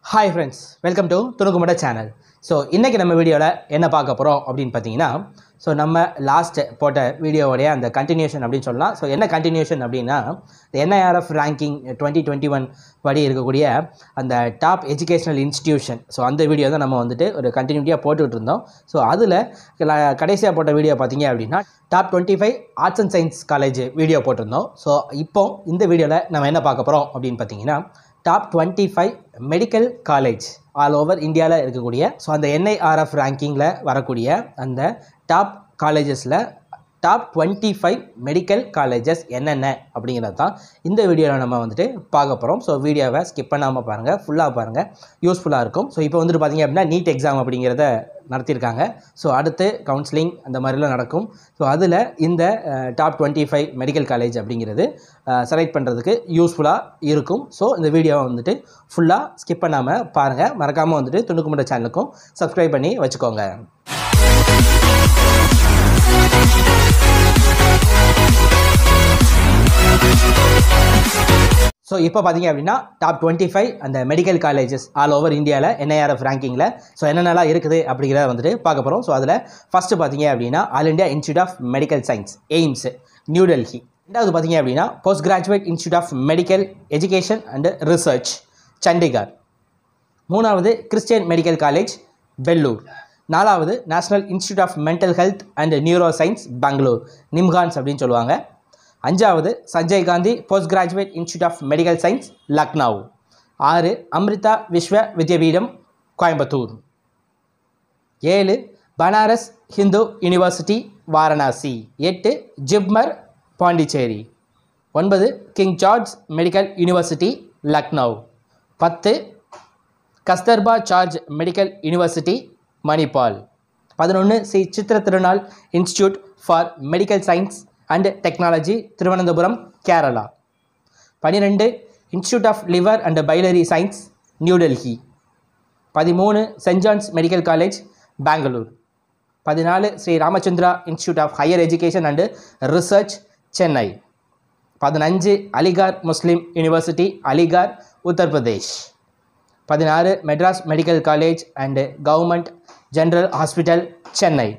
hi friends welcome to Thunukkumada channel so இன்றைக்கி நம்ம வீடியோவில் என்ன பார்க்க போகிறோம் அப்படின்னு பார்த்தீங்கன்னா ஸோ நம்ம லாஸ்ட் போட்ட வீடியோவுடைய அந்த கண்டினியூஷன் அப்படின்னு சொல்லலாம் ஸோ என்ன கண்டினியூஷன் அப்படின்னா NIRF ranking twenty twenty one படி இருக்கக்கூடிய அந்த டாப் எஜுகேஷனல் இன்ஸ்டிடியூஷன் ஸோ அந்த வீடியோ தான் நம்ம வந்துட்டு ஒரு கண்டினியூட்டியாக போட்டுக்கிட்டு இருந்தோம் ஸோ அதில் கடைசியாக போட்ட வீடியோ பார்த்தீங்க அப்படின்னா top twenty five arts and science college video போட்டிருந்தோம் ஸோ இப்போ இந்த வீடியோவில் நம்ம என்ன பார்க்க போகிறோம் அப்படின்னு பார்த்தீங்கன்னா top twenty five medical college all over இந்தியாவில் இருக்கக்கூடிய ஸோ அந்த என்ஐஆர்எஃப் ரேங்கிங்கில் வரக்கூடிய அந்த டாப் காலேஜஸில் top twenty five medical colleges என்னென்ன அப்படிங்கிறது தான் இந்த வீடியோவில் நம்ம வந்துட்டு பார்க்க போகிறோம் ஸோ வீடியோவை ஸ்கிப் பண்ணாமல் பாருங்கள் ஃபுல்லாக பாருங்கள் யூஸ்ஃபுல்லாக இருக்கும் ஸோ இப்போ வந்துட்டு பார்த்தீங்க அப்படின்னா நீட் எக்ஸாம் அப்படிங்கிறத நடத்தியிருக்காங்க ஸோ அடுத்து கவுன்சிலிங் அந்த மாதிரிலாம் நடக்கும் ஸோ அதில் இந்த top twenty five medical college அப்படிங்கிறது செலக்ட் பண்ணுறதுக்கு யூஸ்ஃபுல்லாக இருக்கும் ஸோ இந்த வீடியோவை வந்துட்டு ஃபுல்லாக ஸ்கிப் பண்ணாமல் பாருங்கள் மறக்காமல் வந்துட்டு துணுக்குமுட சேனலுக்கும் சப்ஸ்கிரைப் பண்ணி வச்சுக்கோங்க ஸோ இப்போ பார்த்தீங்க அப்படின்னா டாப் டுவெண்ட்டி ஃபைவ் அந்த மெடிக்கல் காலேஜஸ் ஆல் ஓவர் இந்தியாவில் என்ஐஆர்எஃப் ரேங்கிங்கில் ஸோ என்னென்னலாம் இருக்குது அப்படிங்கிறத வந்துட்டு பார்க்க போகிறோம் ஸோ அதில் ஃபஸ்ட்டு பார்த்தீங்க அப்படின்னா all India institute of medical science AIIMS new Delhi ரெண்டாவது பார்த்தீங்க அப்படின்னா post graduate institute of medical education and research Chandigarh மூணாவது கிறிஸ்டியன் மெடிக்கல் காலேஜ் பெல்லூர் நாலாவது national institute of mental health and neuroscience Bangalore NIMHANS அப்படின்னு சொல்லுவாங்க அஞ்சாவது Sanjay Gandhi post graduate institute of medical science Lucknow ஆறு அம்ரிதா விஸ்வ வித்யாபீடம் கோயம்புத்தூர் ஏழு பனாரஸ் ஹிந்து யூனிவர்சிட்டி வாரணாசி எட்டு ஜிப்மர் பாண்டிச்சேரி ஒன்பது King George medical university Lucknow பத்து கஸ்தர்பா சார்ஜ் மெடிக்கல் யூனிவர்சிட்டி மணிப்பால் பதினொன்று Sree Chitra Tirunal institute for medical science and technology Thiruvananthapuram Kerala பன்னிரெண்டு institute of liver and biliary science new Delhi பதிமூணு saint John's medical college Bangalore பதினாலு Sri Ramachandra institute of higher education and research Chennai பதினஞ்சு அலிகார் முஸ்லீம் யூனிவர்சிட்டி அலிகார் உத்தரப்பிரதேஷ் பதினாறு Madras medical college and government general hospital Chennai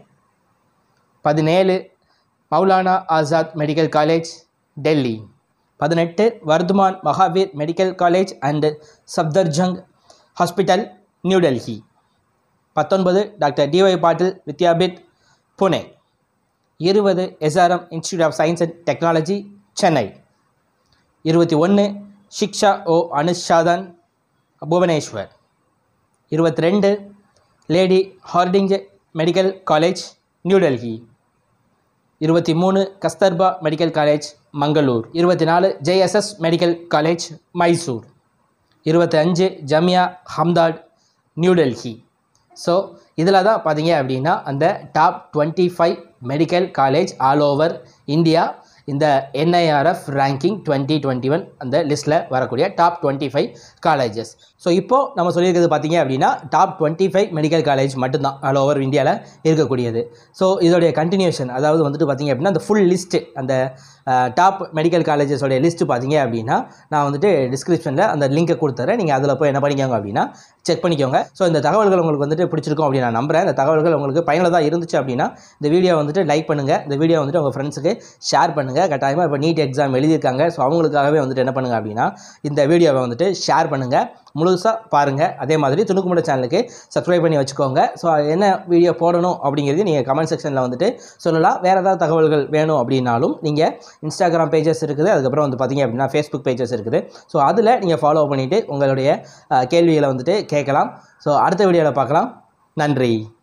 பதினேழு Maulana Azad medical college Delhi பதினெட்டு Vardhman Mahavir medical college and Safdarjung hospital new Delhi பத்தொன்பது doctor D Y Patil Vidyapeeth Pune இருபது SRM institute of science and technology Chennai இருபத்தி ஒன்று ஷிக்ஷா ஓ அனுஷாதன் புவனேஸ்வர் இருபத்தி ரெண்டு Lady Hardinge medical college new Delhi இருபத்தி மூணு கஸ்தர்பா மெடிக்கல் காலேஜ் மங்களூர் இருபத்தி நாலு ஜேஎஸ்எஸ் மெடிக்கல் காலேஜ் மைசூர் இருபத்தி அஞ்சு ஜமியா ஹம்தாட் நியூ டெல்லி ஸோ இதில் தான் பார்த்தீங்க அப்படின்னா அந்த top twenty five medical college all over India இந்த NIRF ranking twenty twenty one அந்த லிஸ்ட்டில் வரக்கூடிய top twenty five colleges so இப்போது நம்ம சொல்லியிருக்கிறது பார்த்தீங்க அப்படின்னா top twenty five medical college மட்டும்தான் ஆல் ஓவர் இந்தியாவில் இருக்கக்கூடியது ஸோ இதோடைய கண்டினியூஷன் அதாவது வந்துட்டு பார்த்தீங்க அப்படின்னா அந்த ஃபுல் லிஸ்ட்டு அந்த டாப் மெடிக்கல் காலேஜஸோடைய லிஸ்ட்டு பார்த்தீங்க அப்படின்னா நான் வந்துட்டு டிஸ்கிரிப்ஷனில் அந்த லிங்கை கொடுத்துறேன் நீங்கள் அதில் போய் என்ன பண்ணிக்கோங்க அப்படின்னா செக் பண்ணிக்கோங்க ஸோ இந்த தகவல்கள் உங்களுக்கு வந்துட்டு பிடிச்சிருக்கும் அப்படின்னு நான் நம்புகிறேன் இந்த தகவல்கள் உங்களுக்கு பயனுள்ளதாக இருந்துச்சு அப்படின்னா இந்த வீடியோ வந்துட்டு லைக் பண்ணுங்கள் இந்த வீடியோ வந்துட்டு உங்கள் ஃப்ரெண்ட்ஸுக்கு ஷேர் பண்ணுங்கள் கட்டாயமாக இப்போ நீட் எக்ஸாம் எழுதியிருக்காங்க ஸோ அவங்களுக்காகவே வந்துட்டு என்ன பண்ணுங்கள் அப்படின்னா இந்த வீடியோவை வந்துட்டு ஷேர் பண்ணுங்கள் முழுசாக பாருங்கள் அதே மாதிரி துணுக்குமுட சேனலுக்கு சப்ஸ்கிரைப் பண்ணி வச்சுக்கோங்க ஸோ என்ன வீடியோ போடணும் அப்படிங்கிறது நீங்கள் கமெண்ட் செக்ஷனில் வந்துட்டு சொல்லலாம் வேறு ஏதாவது தகவல்கள் வேணும் அப்படின்னாலும் நீங்கள் இன்ஸ்டாகிராம் பேஜஸ் இருக்குது அதுக்கப்புறம் வந்து பார்த்தீங்க அப்படின்னா ஃபேஸ்புக் பேஜஸ் இருக்குது ஸோ அதில் நீங்கள் ஃபாலோ பண்ணிவிட்டு உங்களுடைய கேள்விகளை வந்துட்டு கேட்கலாம் ஸோ அடுத்த வீடியோவில் பார்க்கலாம் நன்றி